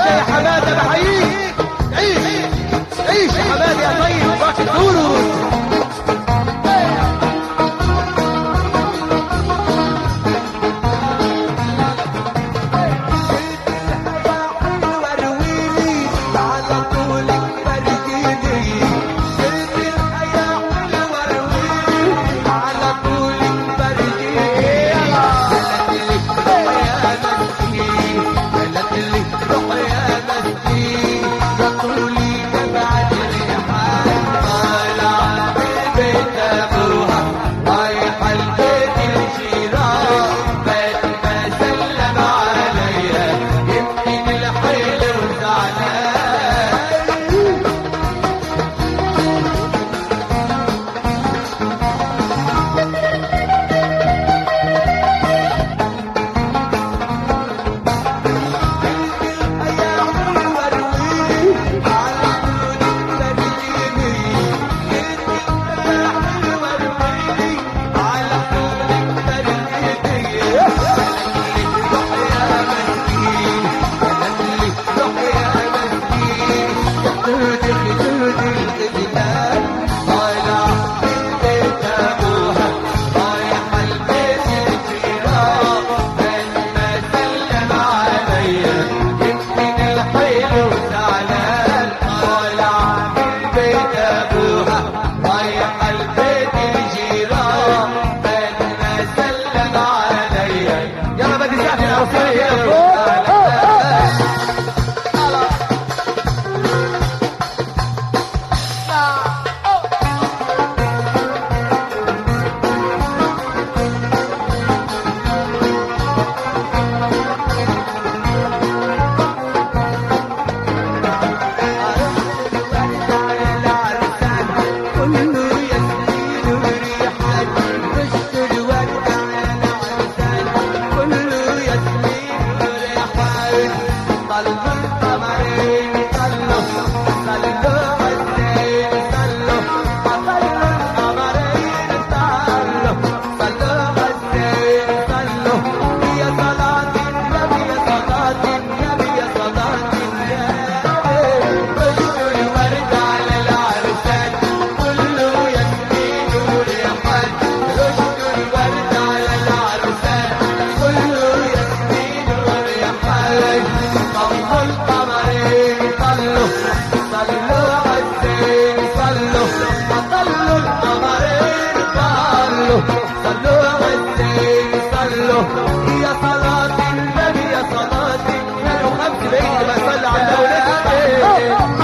باشا يا حماده بحييك عيش عيش يا حماده يا طيب باكر دورو يلا بدي ساعتي العصرية يا صلاة النبي يا صلاة النبي وخمس بيت بصلي على النبي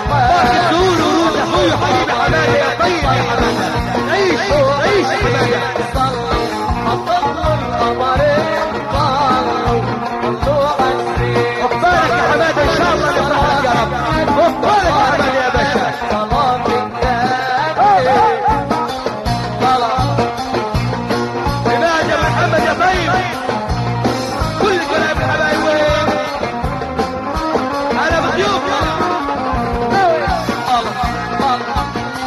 عيش عيش يا حماده صلوا حطوا القمرين طلوا طلوا عالزين عقبالك يا حماده ان شاء الله نفرحك يا رب عقبالك يا حماده يا باشا صلاة النبي طلع عماد يا محمد يا طيب كل كلام الحبايب وين انا مخيوف الله الله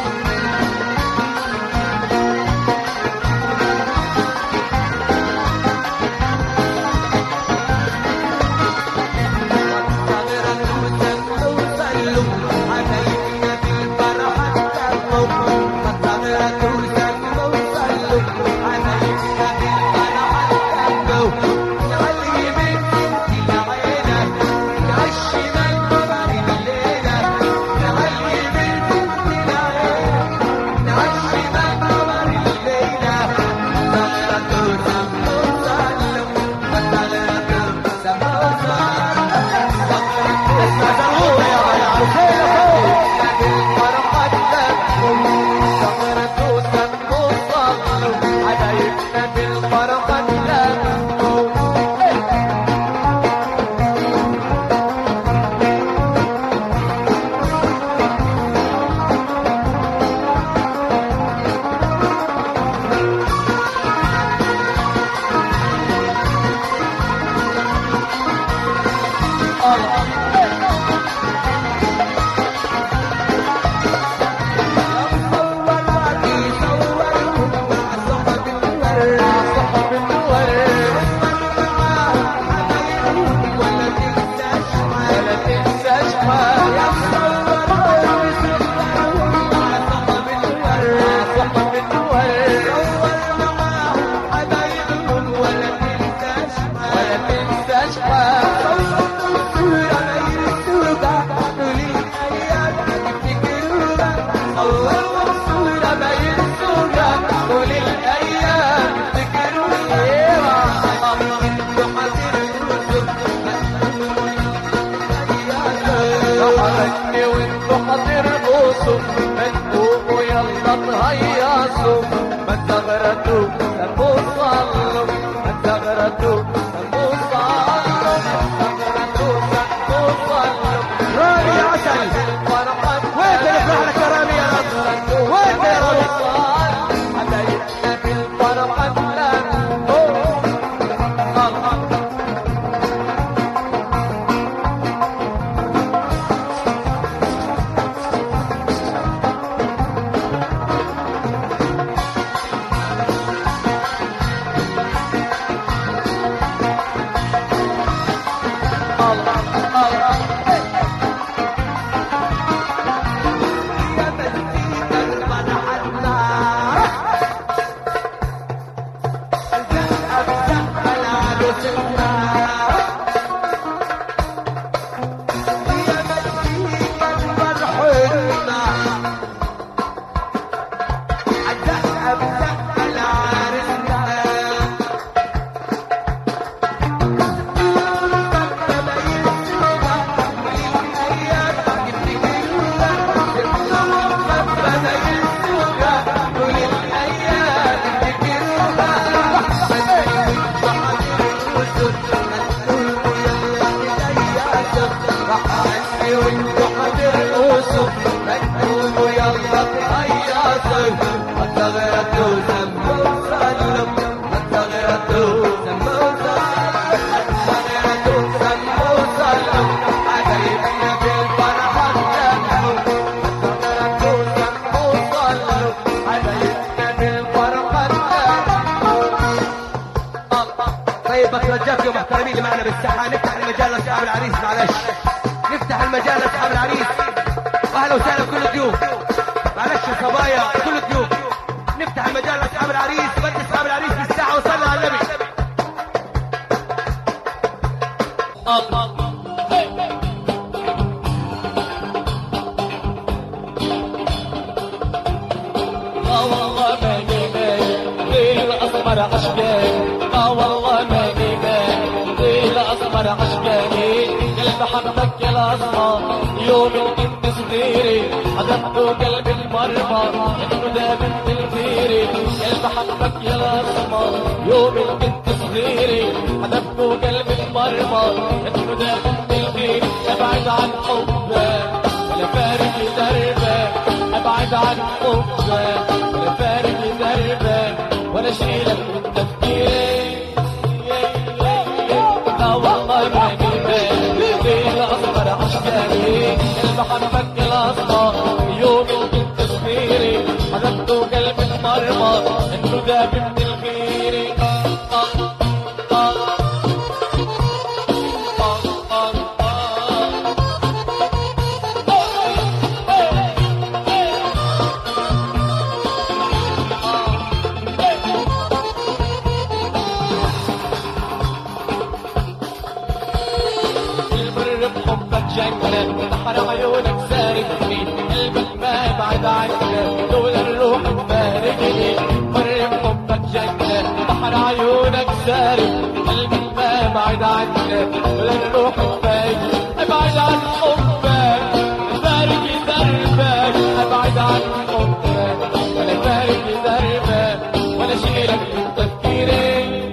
غني وانتو حترقصوا مندوبوا يلا تهيصوا ما تغردوا سموا صلوا ما تغردوا سموا صلوا ما تغردوا سموا صلوا رامي يا عسل وين تنفرح لك يا رامي يا رب وين يا رامي حبايبنا بالفرحة الله طيب بترجاكم يا محترمين اللي معنا بالساحه نفتح المجال لاصحاب العريس معلش نفتح المجال لاصحاب العريس واهلا وسهلا بكل الضيوف معلش يا صبايا كل الضيوف نفتح المجال لاصحاب العريس بدي اصحاب العريس بالساحه وصلوا على النبي اه والله ما نيمان ليل اصفر عشقاني اه والله ما نيمان ليل اصفر عشقاني قلب حبك الاسمر يوم الكنس صغيري حضرت قلب المرمى انه ده بنت الخيري قلب حبك يا الاسمر يوم البنت صغيري حضرت قلب المرمى انه ده بنت الخيري ابعد عن حبك ولا فارق دربك ابعد عن حبك ولا فارق دربك ولا شيلك من تفكيري لا والله ما جيبك ليه اصغر عشقاني المحبك الاصغر يوم كنت صغيري حضرت قلب المرمى انه ده بنت الخيري آه آه آه آه آه البر بحبك جنة بحر عيونك سارقني قلبك ما يبعد عنك دول الروح تفارقني بر بحبك جنة بحر عيونك سارق قلبك ما يبعد عنك دول الروح تفارقني ابعد عن حبك فارق دربك ابعد عن حبك ولا فارق دربك ولا شيلك من تفكيري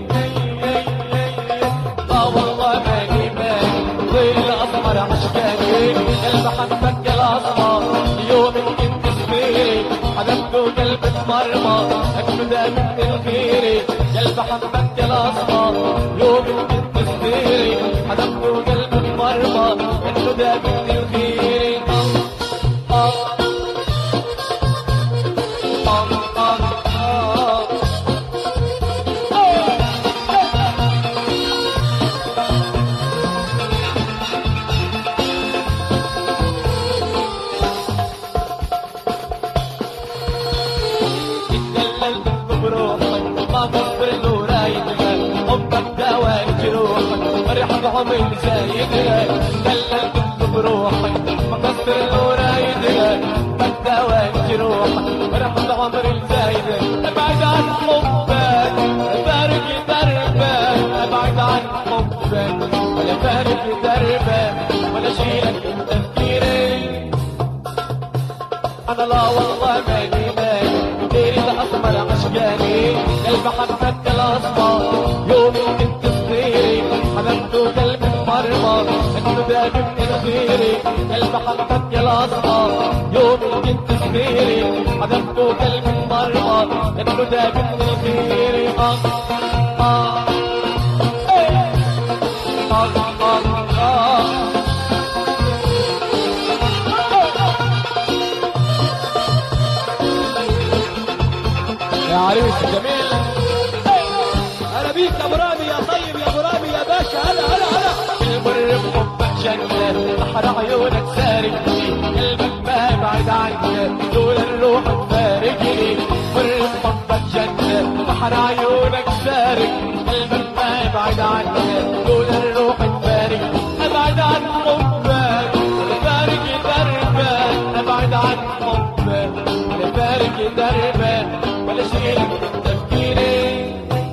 اه والله ما جيبك ظل الاسمر عشقاني قلب حبك الاسمر يوم كنت صغيري حببته قلب مرمى اكله ده من الخيري قلب حبك الاسمر يوم كنت صغيري حببته قلب مرمى اكله ده من الخيري آه آه آه آه آه اتدللت بروحك ما تصبر له رايدها حبك دواء جروحك فرح بعمر زايدها اتدللت بروحك ما تصبر له رايدها حبك دواء جروحك فرح بعمر زايدها ابعد عن حبك فارق دربك ابعد عن حبك ولا فارق دربك ولا شيلك من تفكيري انا لا والله ما جيبك ديري الاسمر عشقاني قلب حبك الاصفر يوم كنت صغيري حببته قلب مرمى انه ده من الخيري قلب حبك الاصفر يوم كنت صغيري حببته قلب مرمى انه ده من الخيري اه اه إيه. آه آه آه يا عريس جميل انا بيك يا ابو رامي يا طيب يا ابو رامي يا باشا هلا هلا هلا البر بحبك جنة بحر عيونك سارقني قلبك ما بعد عني دول الروح تفارقني بر بحبك جنة بحر عيونك سارق قلبك ما بعد عني دول الروح تفارقني ابعد عن حبك فارق دربك ابعد عن حبك ولا فارق دربك ولا شيلك من تفكيري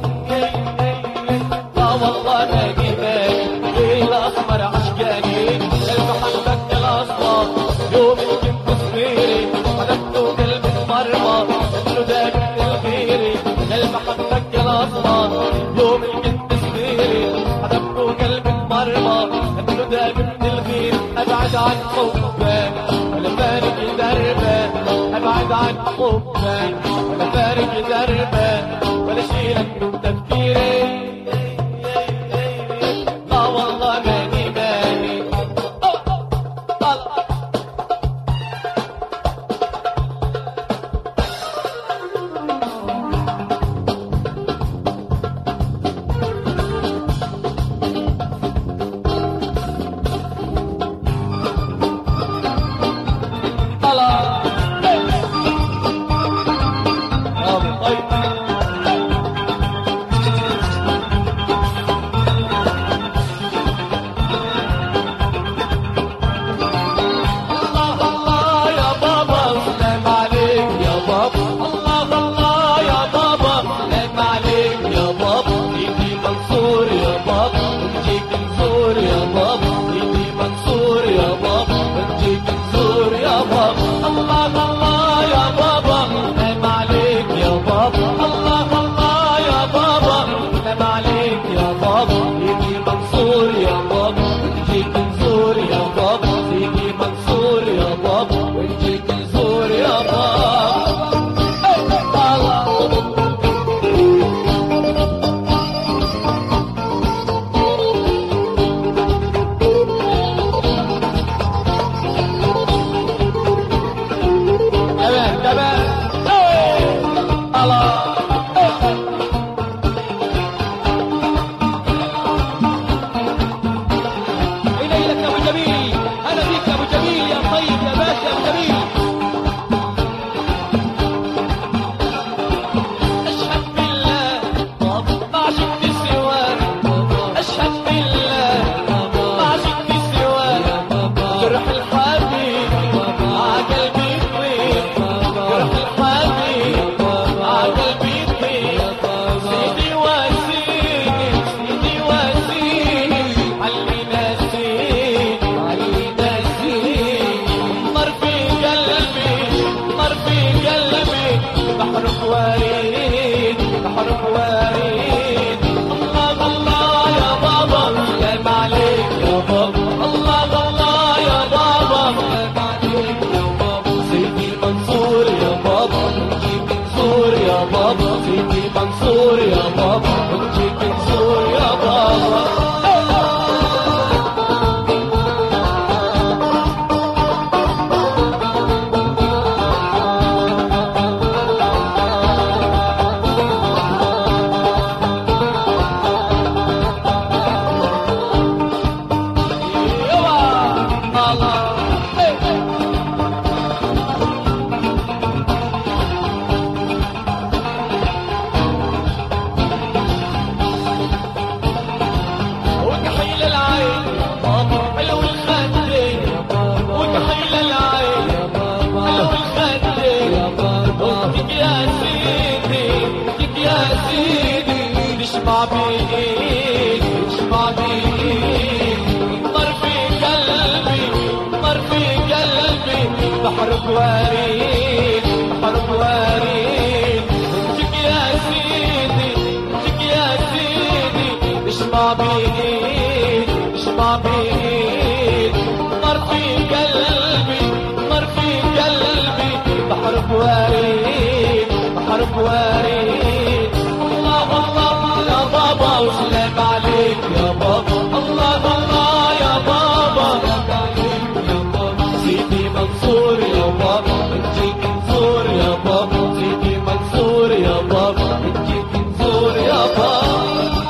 لا والله ما جيبك ليه الاسمر عشقاني قلب حبك الاصفر يوم كنت صغيري حدفته قلب مرمى انه ده من الخيري قلب حبك الاصفر يوم كنت صغيري حدفته قلب مرمى انه ده من الخير ابعد عن حبك ولا فارق دربك ابعد عن حبك ولا فارق دربك ولا شيلك من تفكيري لا والله ماني ماني طلع يا سيدي نشمع بإيد نشمع بإيد نار في قلبي نار في قلبي بحر وريد بحر وريد امسك يا سيدي امسك يا سيدي نشمع بإيد نشمع بإيد نار في قلبي نار في قلبي بحر وريد بحر وريد الله الله يا بابا وسلام عليك يا بابا الله الله يا بابا سيدي منصور يا بابا نجيك نزور يا بابا سيدي منصور يا بابا نجيك نزور يا بابا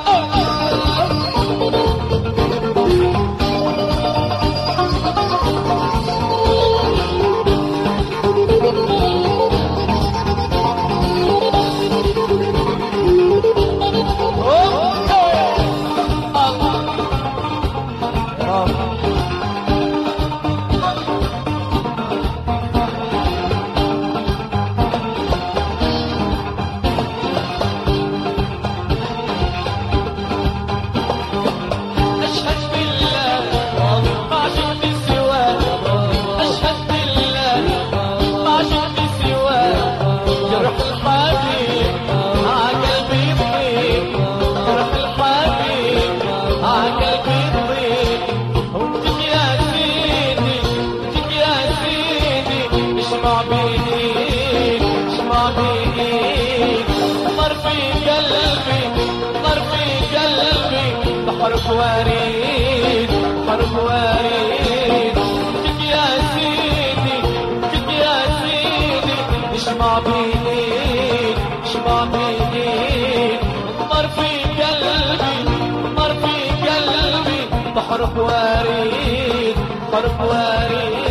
أشهد بالله ما شفت سواه أشهد بالله ما شفت سواه جرح الحبيب ها قلبي يضيق جرح الحبيب ها قلبي يضيق وانتك يا سيدي انتك يا سيدي اشمع بيديك اشمع بيديك نار في قلبي نار في قلبي بحر وريد بحر وريد انتك يا سيدي انتك يا سيدي اشمع بيديك اشمع بيديك نار في قلبي نار في قلبي بحر وريد بحر وريد